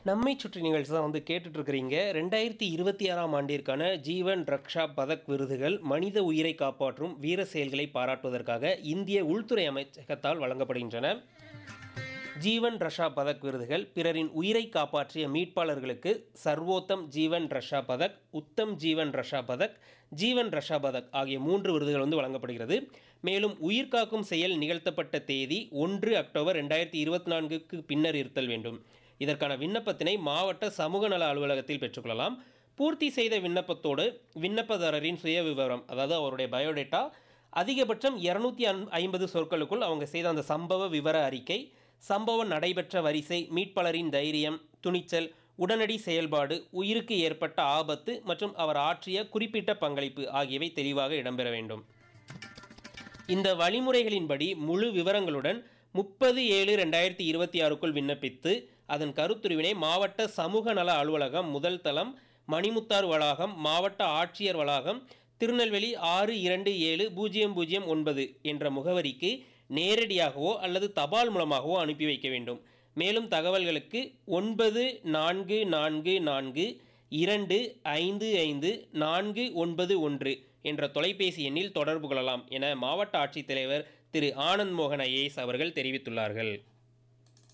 நம்மை சுற்றி நிகழ்ச்சி தான் வந்து கேட்டுட்டு இருக்கிறீங்க ரெண்டாயிரத்தி இருபத்தி ஆறாம் ஆண்டிற்கான ஜீவன் ரக்ஷா பதக் விருதுகள் மனித உயிரை காப்பாற்றும் வீர செயல்களை பாராட்டுவதற்காக இந்திய உள்துறை அமைச்சகத்தால் வழங்கப்படுகின்றன ஜீவன் ரஷா பதக் விருதுகள் பிறரின் உயிரை காப்பாற்றிய மீட்பாளர்களுக்கு சர்வோத்தம் ஜீவன் ரஷா பதக் உத்தம் ஜீவன் ரஷா பதக் ஜீவன் ரஷா பதக் ஆகிய மூன்று விருதுகள் வந்து வழங்கப்படுகிறது மேலும் உயிர் காக்கும் செயல் நிகழ்த்தப்பட்ட தேதி ஒன்று அக்டோபர் ரெண்டாயிரத்தி இருபத்தி நான்குக்கு பின்னர் இருத்தல் வேண்டும் இதற்கான விண்ணப்பத்தினை மாவட்ட சமூக நல அலுவலகத்தில் பெற்றுக்கொள்ளலாம் பூர்த்தி செய்த விண்ணப்பத்தோடு விண்ணப்பதாரரின் சுய விவரம் அதாவது அவருடைய பயோடேட்டா அதிகபட்சம் இரநூத்தி ஐம்பது சொற்களுக்குள் அவங்க செய்த அந்த சம்பவ விவர அறிக்கை சம்பவம் நடைபெற்ற வரிசை மீட்பாளரின் தைரியம் துணிச்சல் உடனடி செயல்பாடு உயிருக்கு ஏற்பட்ட ஆபத்து மற்றும் அவர் ஆற்றிய குறிப்பிட்ட பங்களிப்பு ஆகியவை தெளிவாக இடம்பெற வேண்டும் இந்த வழிமுறைகளின்படி முழு விவரங்களுடன் முப்பது ஏழு ரெண்டாயிரத்தி இருபத்தி ஆறுக்குள் விண்ணப்பித்து அதன் கருத்துருவினை மாவட்ட சமூக நல அலுவலகம் முதல் தளம் மணிமுத்தார் வளாகம் மாவட்ட ஆட்சியர் வளாகம் திருநெல்வேலி ஆறு இரண்டு ஏழு பூஜ்ஜியம் பூஜ்ஜியம் ஒன்பது என்ற முகவரிக்கு நேரடியாகவோ அல்லது தபால் மூலமாகவோ அனுப்பி வைக்க வேண்டும் மேலும் தகவல்களுக்கு ஒன்பது நான்கு நான்கு நான்கு இரண்டு ஐந்து ஐந்து நான்கு ஒன்பது ஒன்று என்ற தொலைபேசி எண்ணில் தொடர்பு கொள்ளலாம் என மாவட்ட ஆட்சித்தலைவர் திரு ஆனந்த் மோகன் ஐஏஎஸ் அவர்கள் தெரிவித்துள்ளார்கள்